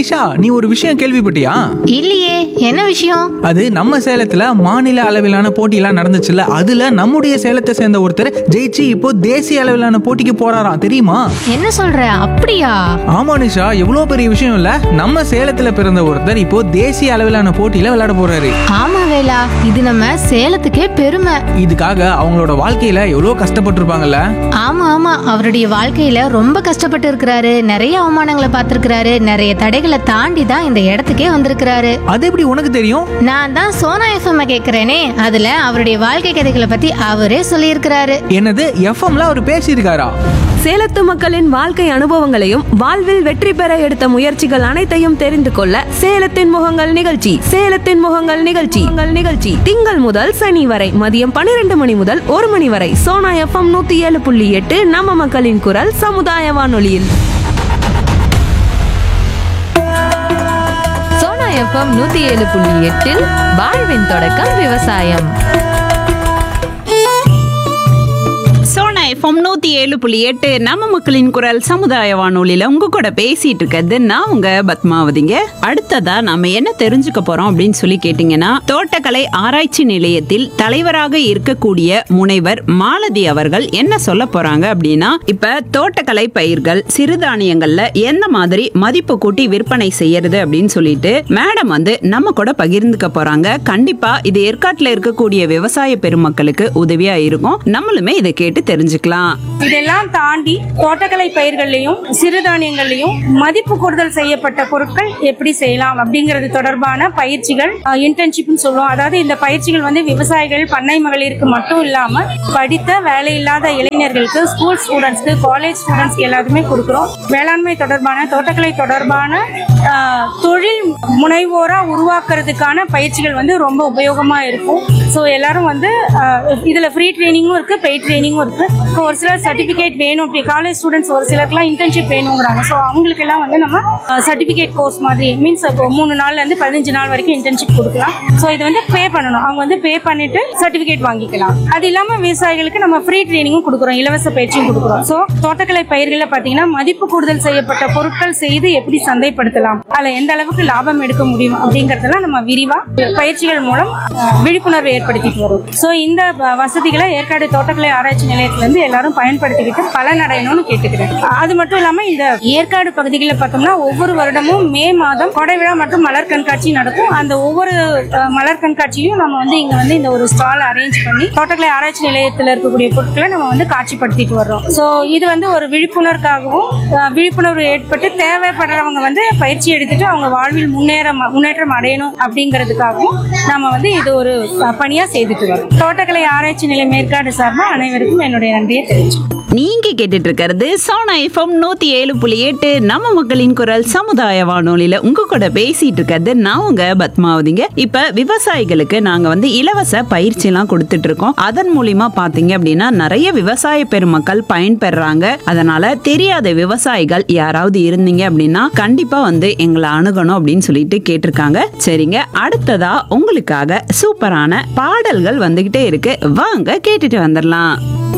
நிஷா நீ ஒரு விஷயம் கேள்விப்பட்டியா இல்லையே என்ன விஷயம் அது நம்ம சேலத்துல மாநில அளவிலான போட்டியெல்லாம் நடந்துச்சுல்ல அதுல நம்முடைய சேலத்தை சேர்ந்த ஒருத்தர் ஜெயிச்சு இப்போ தேசிய அளவிலான போட்டிக்கு போறாராம் தெரியுமா என்ன சொல்ற அப்படியா ஆமா நிஷா எவ்வளவு பெரிய விஷயம் இல்ல நம்ம சேலத்துல பிறந்த ஒருத்தர் இப்போ தேசிய அளவிலான போட்டியில விளையாட போறாரு ஆமா வேலா இது நம்ம சேலத்துக்கே பெருமை இதுக்காக அவங்களோட வாழ்க்கையில எவ்வளவு கஷ்டப்பட்டிருப்பாங்கல்ல ஆமா ஆமா அவருடைய வாழ்க்கையில ரொம்ப கஷ்டப்பட்டு இருக்கிறாரு நிறைய அவமானங்களை பார்த்திருக்கிறாரு நிறைய தடைகளை தாண்டி தான் இந்த இடத்துக்கே வந்திருக்கிறாரு அது எப்படி உனக்கு தெரியும் நான் தான் சோனா எஃப்எம் கேக்குறேனே அதுல அவருடைய வாழ்க்கை கதைகளை பத்தி அவரே சொல்லியிருக்கிறாரு என்னது எஃப்எம்ல அவர் பேசியிருக்காரா சேலத்து மக்களின் வாழ்க்கை அனுபவங்களையும் வாழ்வில் வெற்றி பெற எடுத்த முயற்சிகள் அனைத்தையும் தெரிந்து கொள்ள சேலத்தின் முகங்கள் நிகழ்ச்சி சேலத்தின் முகங்கள் நிகழ்ச்சி உங்கள் நிகழ்ச்சி திங்கள் முதல் சனி வரை மதியம் பன்னிரண்டு மணி முதல் ஒரு மணி வரை சோனா எஃப்எம் நூத்தி ஏழு புள்ளி எட்டு நம்ம மக்களின் குரல் சமுதாய வானொலியில் சோனா எஃப்எம் நூத்தி ஏழு புள்ளி எட்டில் வாழ்வின் தொடக்கம் விவசாயம் சோனா எஃப்எம் நூத்தி ஏழு புள்ளி எட்டு நம்ம மக்களின் குரல் சமுதாய வானொலியில உங்க கூட பேசிட்டு இருக்கிறது நான் உங்க பத்மாவதிங்க அடுத்ததா நாம என்ன தெரிஞ்சுக்க போறோம் அப்படின்னு சொல்லி கேட்டீங்கன்னா தோட்டக்கலை ஆராய்ச்சி நிலையத்தில் தலைவராக இருக்கக்கூடிய முனைவர் மாலதி அவர்கள் என்ன சொல்ல போறாங்க அப்படின்னா இப்ப தோட்டக்கலை பயிர்கள் சிறுதானியங்கள்ல எந்த மாதிரி மதிப்பு கூட்டி விற்பனை செய்யறது அப்படின்னு சொல்லிட்டு மேடம் வந்து நம்ம கூட பகிர்ந்துக்க போறாங்க கண்டிப்பா இது ஏற்காட்டுல இருக்கக்கூடிய விவசாய பெருமக்களுக்கு உதவியா இருக்கும் நம்மளுமே இதை கேட்டு தெரிஞ்சுக்கலாம் இதெல்லாம் தாண்டி தோட்டக்கலை பயிர்கள்லையும் சிறுதானியங்கள்லையும் மதிப்பு கூடுதல் செய்யப்பட்ட பொருட்கள் எப்படி செய்யலாம் அப்படிங்கிறது தொடர்பான பயிற்சிகள் இன்டர்ன்ஷிப்னு சொல்லுவோம் அதாவது இந்த பயிற்சிகள் வந்து விவசாயிகள் பண்ணை மகளிருக்கு மட்டும் இல்லாம படித்த வேலை இல்லாத இளைஞர்களுக்கு ஸ்கூல் ஸ்டூடெண்ட்ஸ்க்கு காலேஜ் ஸ்டூடெண்ட்ஸ்க்கு எல்லாத்துமே கொடுக்குறோம் வேளாண்மை தொடர்பான தோட்டக்கலை தொடர்பான ஆஹ், தொழில் முனைவோரா உருவாக்குறதுக்கான பயிற்சிகள் வந்து ரொம்ப உபயோகமா இருக்கும் ஸோ எல்லாரும் வந்து ஆஹ், இதுல ஃப்ரீ ட்ரைனிங்கும் இருக்கு பெய்ட் ட்ரைனிங்கும் இருக்கு இப்போ ஒரு சிலர் சர்டிஃபிகேட் வேணும் இப்படி காலேஜ் ஸ்டூடெண்ட்ஸ் ஒரு சிலருக்குலாம் இன்டர்ன்ஷிப் வேணுங்கிறாங்க ஸோ அவங்களுக்கு எல்லாம் வந்து நம்ம சர்டிஃபிகேட் கோர்ஸ் மாதிரி மீன்ஸ் இப்போ மூணு நாள்ல இருந்து பதினஞ்சு நாள் வரைக்கும் இன்டர்ன்ஷிப் கொடுக்கலாம் ஸோ இது வந்து பே பண்ணணும் அவங்க வந்து பே பண்ணிட்டு சர்டிஃபிகேட் வாங்கிக்கலாம் அது இல்லாம விவசாயிகளுக்கு நம்ம ஃப்ரீ ட்ரைனிங்கும் கொடுக்குறோம் இலவச பயிற்சியும் கொடுக்குறோம் ஸோ தோட்டக்கலை பயிர்களில் பார்த்தீங்கன்னா மதிப்பு கூடுதல் செய்யப்பட்ட பொருட்கள் செய்து எப்படி சந்தைப்படுத்தலாம் அதில் எந்த அளவுக்கு லாபம் எடுக்க முடியும் அப்படிங்கறதெல்லாம் நம்ம விரிவா பயிற்சிகள் மூலம் அஹ், விழிப்புணர்வு ஏற்படுத்திட்டு வரும் ஸோ இந்த வ- வசதிகளை ஏற்காடு தோட்டக்கலை ஆராய்ச்சி நிலையத்துல இருந்து எல்லாரும் பயன்படுத்திக்கிட்டு பலனடையணும்னு கேட்டுக்கிறேன் அது மட்டும் இல்லாம இந்த ஏற்காடு பகுதிகளில் பார்த்தோம்னா ஒவ்வொரு வருடமும் மே மாதம் கொடை விழா மற்றும் மலர் கண்காட்சி நடக்கும் அந்த ஒவ்வொரு அஹ், மலர் கண்காட்சியும் நம்ம வந்து இங்க வந்து இந்த ஒரு ஸ்டால் அரேஞ்ச் பண்ணி தோட்டக்கலை ஆராய்ச்சி நிலையத்தில் இருக்கக்கூடிய பொருட்களை நம்ம வந்து காட்சிப்படுத்திட்டு வர்றோம் ஸோ இது வந்து ஒரு விழிப்புணர்வுக்காகவும் அஹ், விழிப்புணர்வு ஏற்பட்டு தேவைப்படுறவங்க வந்து பயிற்சி எடுத்துட்டு அவங்க வாழ்வில் முன்னேற முன்னேற்றம் அடையணும் அப்படிங்கிறதுக்காகவும் நாம வந்து இது ஒரு அஹ், பணியா செய்துட்டு வரோம் தோட்டக்கலை ஆராய்ச்சி நிலையம் மேற்காடு சார்பா அனைவருக்கும் என்னுடைய நன்றியை தெரிவிச்சுக்கிறேன் நீங்க கேட்டுட்டு இருக்கிறது சோனா எஃப்எம் நூத்தி ஏழு புள்ளி எட்டு நம்ம மக்களின் குரல் சமுதாய வானொலியில உங்க கூட பேசிட்டு இருக்கிறது நான் உங்க பத்மாவதிங்க இப்ப விவசாயிகளுக்கு நாங்க வந்து இலவச பயிற்சி எல்லாம் கொடுத்துட்டு இருக்கோம் அதன் மூலியமா பாத்தீங்க அப்படின்னா நிறைய விவசாய பெருமக்கள் பயன்பெறாங்க அதனால தெரியாத விவசாயிகள் யாராவது இருந்தீங்க அப்படின்னா கண்டிப்பா வந்து எங்களை அணுகணும் அப்படின்னு சொல்லிட்டு கேட்டிருக்காங்க சரிங்க அடுத்ததா உங்களுக்காக சூப்பரான பாடல்கள் வந்துகிட்டே இருக்கு வாங்க கேட்டுட்டு வந்துடலாம்